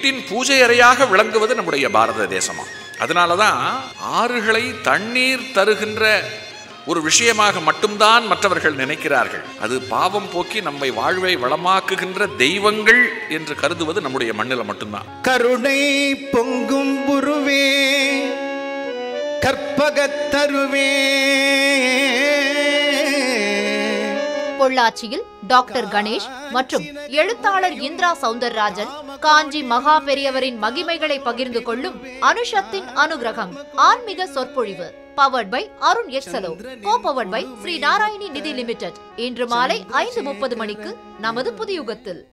வீட்டின் பூஜை அறையாக விளங்குவது நம்முடைய பாரத தேசமா அதனால தான் ஆறுகளை தண்ணீர் தருகின்ற ஒரு விஷயமாக மட்டும்தான் மற்றவர்கள் நினைக்கிறார்கள் அது பாவம் போக்கி நம்மை வாழ்வை வளமாக்குகின்ற தெய்வங்கள் என்று கருதுவது நம்முடைய மண்ணில் மட்டும்தான் கருணை பொங்கும் உருவே கற்பகத்தருவே பொள்ளாச்சியில் டாக்டர் கணேஷ் மற்றும் எழுத்தாளர் இந்திரா சவுந்தரராஜன் காஞ்சி மகா பெரியவரின் மகிமைகளை பகிர்ந்து கொள்ளும் அனுஷத்தின் அனுகிரகம் ஆன்மீக சொற்பொழிவு powered by Arun Excello co powered by Shri Narayani Nidhi Limited இன்று மாலை ஐந்து முப்பது மணிக்கு நமது புதியுகத்தில்